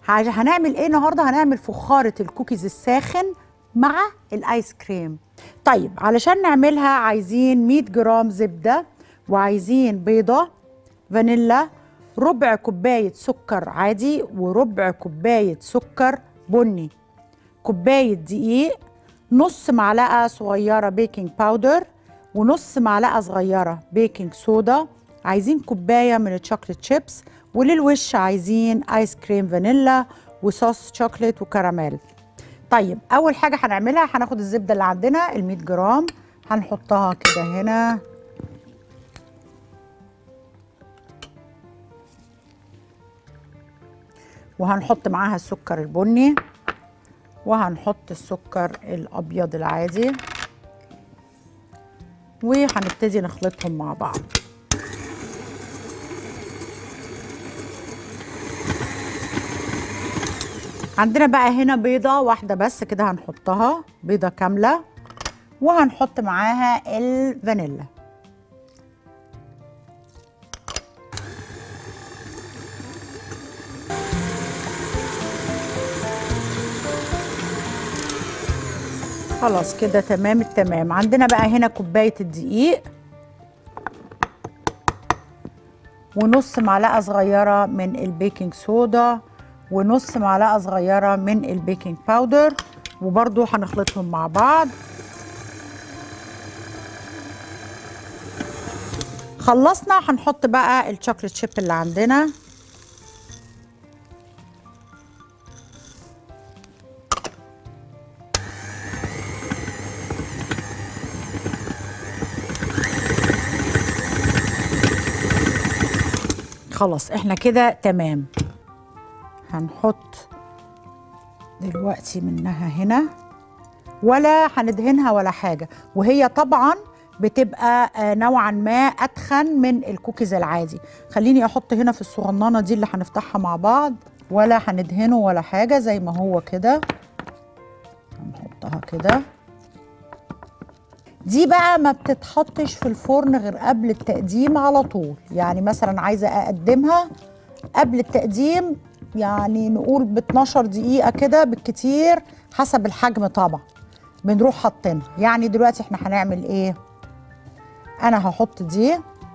ه- هنعمل ايه النهارده هنعمل فخاره الكوكيز الساخن مع الايس كريم طيب علشان نعملها عايزين 100 جرام زبده وعايزين بيضه فانيلا ربع كوبايه سكر عادي وربع كوبايه سكر بني كوبايه دقيق نص معلقه صغيره بيكنج باودر ونص معلقه صغيره بيكنج صودا عايزين كوبايه من الشوكليت شيبس وللوش عايزين ايس كريم فانيلا وصوص شوكليت وكراميل طيب اول حاجه هنعملها هناخد الزبده اللي عندنا ال 100 جرام هنحطها كده هنا وهنحط معاها السكر البني وهنحط السكر الابيض العادي وهنبتدي نخلطهم مع بعض عندنا بقى هنا بيضة واحدة بس كده هنحطها بيضة كاملة وهنحط معاها الفانيلا خلاص كده تمام التمام عندنا بقى هنا كوباية الدقيق ونص معلقة صغيرة من البيكنج صودا ونص معلقة صغيرة من البيكنج باودر وبرضو هنخلطهم مع بعض خلصنا هنحط بقى الشوكليت شيب اللي عندنا خلاص احنا كده تمام هنحط دلوقتي منها هنا ولا هندهنها ولا حاجة وهي طبعا بتبقى آه، نوعا ما أتخن من الكوكيز العادي خليني أحط هنا في الصغننة دي اللي هنفتحها مع بعض ولا هندهنه ولا حاجة زي ما هو كده هنحطها كده دي بقى ما بتتحطش في الفرن غير قبل التقديم على طول يعني مثلا عايزة أقدمها قبل التقديم يعني نقول ب 12 دقيقة كده بالكتير حسب الحجم طبعا بنروح حاطينها يعني دلوقتي احنا هنعمل ايه انا هحط دي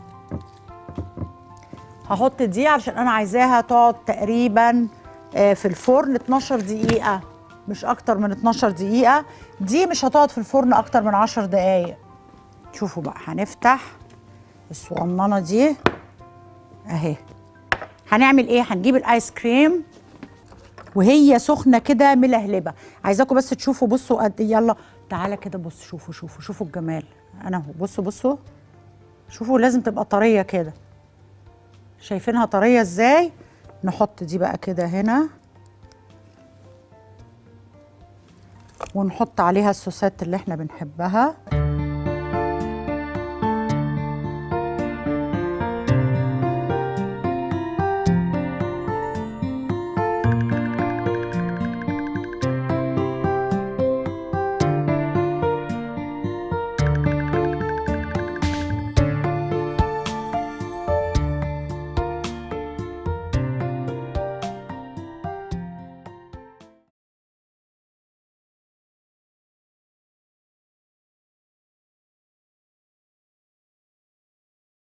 هحط دي علشان انا عايزاها تقعد تقريبا آه، في الفرن 12 دقيقة مش اكتر من 12 دقيقة دي مش هتقعد في الفرن اكتر من 10 دقايق شوفوا بقى هنفتح الصغننة دي اهي هنعمل ايه هنجيب الايس كريم وهي سخنه كده ملهلبه عايزاكم بس تشوفوا بصوا قد يلا تعالى كده بص شوفوا شوفوا شوفوا الجمال انا اهو بصوا بصوا شوفوا لازم تبقى طريه كده شايفينها طريه ازاي نحط دي بقى كده هنا ونحط عليها الصوصات اللي احنا بنحبها